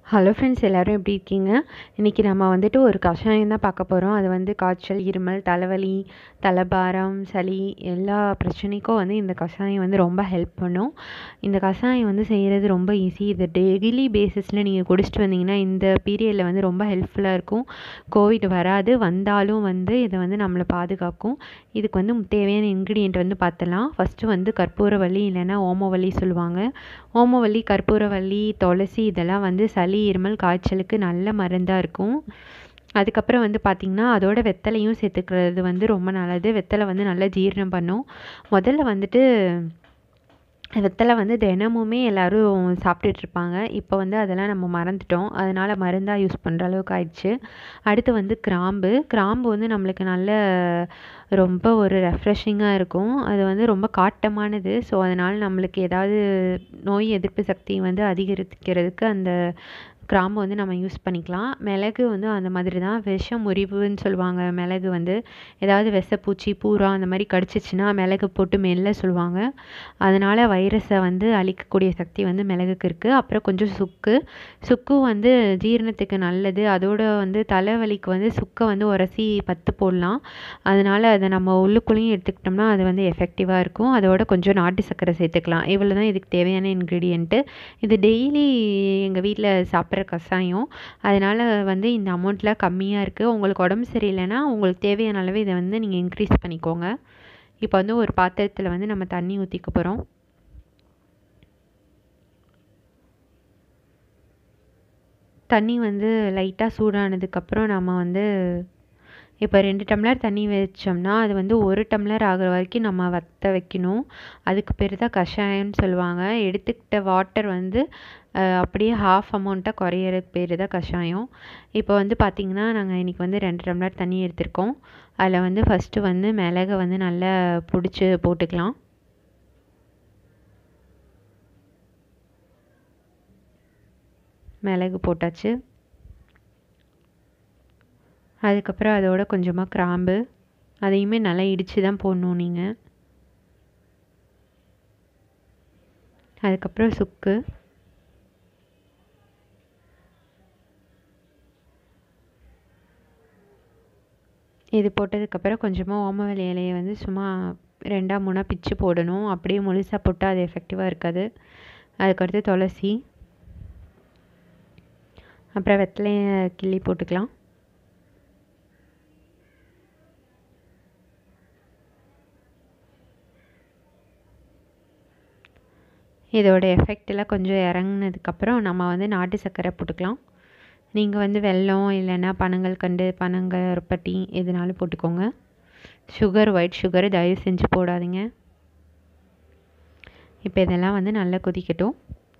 hello friends எல்லோரும் எப்படி இருக்கீங்க இன்றைக்கி நம்ம வந்துட்டு ஒரு கஷாயம் தான் பார்க்க போகிறோம் அது வந்து காய்ச்சல் இருமல் தலைவலி தலைபாரம் சளி எல்லா பிரச்சனைக்கும் வந்து இந்த கஷாயம் வந்து ரொம்ப ஹெல்ப் பண்ணும் இந்த கஷாயம் வந்து செய்கிறது ரொம்ப ஈஸி இது டெய்லி பேசிஸில் நீங்கள் குடிச்சிட்டு வந்தீங்கன்னா இந்த பீரியடில் வந்து ரொம்ப ஹெல்ப்ஃபுல்லாக இருக்கும் கோவிட் வராது வந்தாலும் வந்து இதை வந்து நம்மளை பாதுகாக்கும் இதுக்கு வந்து தேவையான இன்க்ரீடியன்ட் வந்து பார்த்தலாம் ஃபஸ்ட்டு வந்து கற்பூரவள்ளி இல்லைன்னா ஓமவல்லி சொல்லுவாங்க ஓமவல்லி கற்பூரவள்ளி துளசி இதெல்லாம் வந்து சளி இருமல் காய்ச்சலுக்கு நல்ல மருந்தாக இருக்கும் அதுக்கப்புறம் வந்து பார்த்திங்கன்னா அதோட வெத்தலையும் சேர்த்துக்கிறது வந்து ரொம்ப நல்லது வெத்தலை வந்து நல்லா ஜீரணம் பண்ணும் முதல்ல வந்துட்டு வெத்தலை வந்து தினமுமே எல்லோரும் சாப்பிட்டுட்ருப்பாங்க இப்போ வந்து அதெல்லாம் நம்ம மறந்துட்டோம் அதனால் மருந்தாக யூஸ் பண்ணுற அளவுக்கு ஆயிடுச்சு அடுத்து வந்து கிராம்பு கிராம்பு வந்து நம்மளுக்கு நல்ல ரொம்ப ஒரு ரெஃப்ரெஷிங்காக இருக்கும் அது வந்து ரொம்ப காட்டமானது ஸோ அதனால் நம்மளுக்கு ஏதாவது நோய் எதிர்ப்பு சக்தி வந்து அதிகரிக்கிறதுக்கு அந்த கிராம்பு வந்து நம்ம யூஸ் பண்ணிக்கலாம் மிளகு வந்து அந்த மாதிரி தான் விஷ முறிவுன்னு சொல்லுவாங்க மிளகு வந்து ஏதாவது விஷப்பூச்சி பூரா அந்த மாதிரி கடிச்சிச்சின்னா மிளகு போட்டு மெல்ல சொல்லுவாங்க அதனால் வைரஸை வந்து அழிக்கக்கூடிய சக்தி வந்து மிளகுக்கு இருக்குது அப்புறம் கொஞ்சம் சுக்கு சுக்கு வந்து ஜீரணத்துக்கு நல்லது அதோட வந்து தலைவலிக்கு வந்து சுக்கை வந்து உரசி பத்து போடலாம் அதனால் அதை நம்ம உள்ளுக்குள்ளேயும் எடுத்துக்கிட்டோம்னா அது வந்து எஃபெக்டிவாக இருக்கும் அதோட கொஞ்சம் நாட்டு சர்க்கரை சேர்த்துக்கலாம் இவ்வளோ தான் இதுக்கு தேவையான இன்க்ரீடியண்ட்டு இது டெய்லி எங்கள் வீட்டில் சாப்பிட்ற கஷாயம் அதனால் வந்து இந்த அமௌண்ட்டில் கம்மியாக இருக்குது உங்களுக்கு உடம்பு சரியில்லைன்னா உங்களுக்கு தேவையான அளவு இதை வந்து நீங்கள் இன்க்ரீஸ் பண்ணிக்கோங்க இப்போ வந்து ஒரு பாத்திரத்தில் வந்து நம்ம தண்ணி ஊற்றிக்க போகிறோம் தண்ணி வந்து லைட்டாக சூடானதுக்கப்புறம் நம்ம வந்து இப்போ ரெண்டு டம்ளர் தண்ணி வச்சோம்னா அது வந்து ஒரு டம்ளர் ஆகிற வரைக்கும் நம்ம வற்ற வைக்கணும் அதுக்கு பேர் தான் கஷாயம்னு சொல்லுவாங்க எடுத்துக்கிட்ட வாட்டர் வந்து அப்படியே ஹாஃப் அமௌண்ட்டாக குறையிறதுக்கு பேர் தான் கஷாயம் இப்போ வந்து பார்த்திங்கன்னா நாங்கள் இன்றைக்கி வந்து ரெண்டு டம்ளர் தண்ணி எடுத்திருக்கோம் அதில் வந்து ஃபஸ்ட்டு வந்து மிளகை வந்து நல்லா பிடிச்சி போட்டுக்கலாம் மிளகு போட்டாச்சு அதுக்கப்புறம் அதோட கொஞ்சமாக கிராம்பு அதையுமே நல்லா இடித்து தான் போடணும் நீங்கள் அதுக்கப்புறம் சுக்கு இது போட்டதுக்கப்புறம் கொஞ்சமாக ஓமவல்லி இலையை வந்து சும்மா ரெண்டாக மூணாக பிச்சு போடணும் அப்படியே முழுசாக போட்டால் அது எஃபெக்டிவாக இருக்காது அதுக்கடுத்து துளசி அப்புறம் வெத்தலையை கிள்ளி போட்டுக்கலாம் இதோட எஃபெக்டெல்லாம் கொஞ்சம் இறங்குனதுக்கப்புறம் நம்ம வந்து நாட்டு சர்க்கரை போட்டுக்கலாம் நீங்கள் வந்து வெல்லம் இல்லைன்னா பனங்கள் கண்டு பனங்கருப்பட்டி எதுனாலும் போட்டுக்கோங்க சுகர் ஒயிட் சுகர் தயவு செஞ்சு போடாதீங்க இப்போ இதெல்லாம் வந்து நல்லா கொதிக்கட்டும்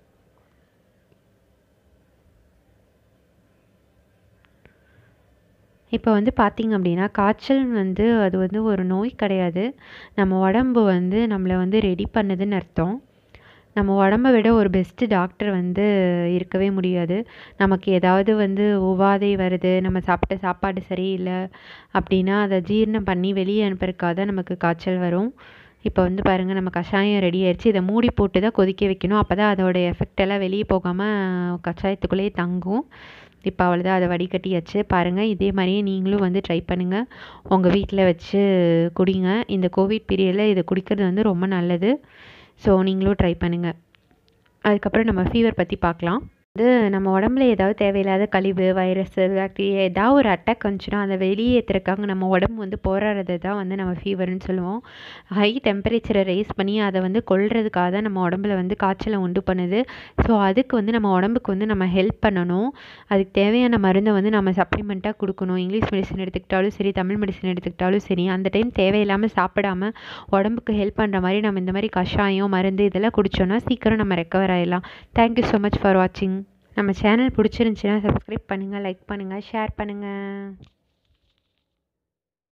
இப்போ வந்து பார்த்திங்க அப்படின்னா காய்ச்சல் வந்து அது வந்து ஒரு நோய் கிடையாது நம்ம உடம்பு வந்து நம்மளை வந்து ரெடி பண்ணுதுன்னு அர்த்தம் நம்ம உடம்ப விட ஒரு பெஸ்ட்டு டாக்டர் வந்து இருக்கவே முடியாது நமக்கு ஏதாவது வந்து உபாதை வருது நம்ம சாப்பிட்ட சாப்பாடு சரியில்லை அப்படின்னா அதை ஜீரணம் பண்ணி வெளியே அனுப்புறதுக்காக தான் நமக்கு காய்ச்சல் வரும் இப்போ வந்து பாருங்கள் நம்ம கஷாயம் ரெடி ஆயிடுச்சு இதை மூடி போட்டு தான் கொதிக்க வைக்கணும் அப்போ தான் அதோடய எஃபெக்ட் எல்லாம் வெளியே போகாமல் கஷாயத்துக்குள்ளேயே தங்கும் இப்போ அவ்வளோதான் அதை வடிகட்டியாச்சு பாருங்கள் இதே மாதிரியே நீங்களும் வந்து ட்ரை பண்ணுங்கள் உங்கள் வீட்டில் வச்சு குடிங்க இந்த கோவிட் பீரியடில் இதை குடிக்கிறது வந்து ரொம்ப நல்லது ஸோ நீங்களும் ட்ரை பண்ணுங்கள் அதுக்கப்புறம் நம்ம ஃபீவர் பற்றி பார்க்கலாம் வந்து நம்ம உடம்புல ஏதாவது தேவையில்லாத கழிவு வைரஸு பாக்டீரியா ஏதாவது ஒரு அட்டாக் வந்துச்சுன்னா அதை வெளியேற்றுறக்காக நம்ம உடம்பு வந்து போராடுறது தான் வந்து நம்ம ஃபீவர்னு சொல்லுவோம் ஹை டெம்பரேச்சரை ரைஸ் பண்ணி அதை வந்து கொல்றதுக்காக தான் நம்ம உடம்புல வந்து காய்ச்சலை உண்டு பண்ணுது ஸோ அதுக்கு வந்து நம்ம உடம்புக்கு வந்து நம்ம ஹெல்ப் பண்ணணும் அதுக்கு தேவையான மருந்தை வந்து நம்ம சப்ளிமெண்ட்டாக கொடுக்கணும் இங்கிலீஷ் மெடிசன் எடுத்துக்கிட்டாலும் சரி தமிழ் மெடிசன் எடுத்துக்கிட்டாலும் சரி அந்த டைம் தேவையில்லாமல் சாப்பிடாம உடம்புக்கு ஹெல்ப் பண்ணுற மாதிரி நம்ம இந்த மாதிரி கஷாயம் மருந்து இதெல்லாம் குடித்தோன்னா சீக்கிரம் நம்ம ரெக்கவர் ஆகிடலாம் தேங்க்யூ ஸோ மச் ஃபார் வாட்சிங் நம்ம சேனல் பிடிச்சிருந்துச்சின்னா சப்ஸ்கிரைப் பண்ணுங்கள் லைக் பண்ணுங்கள் ஷேர் பண்ணுங்கள்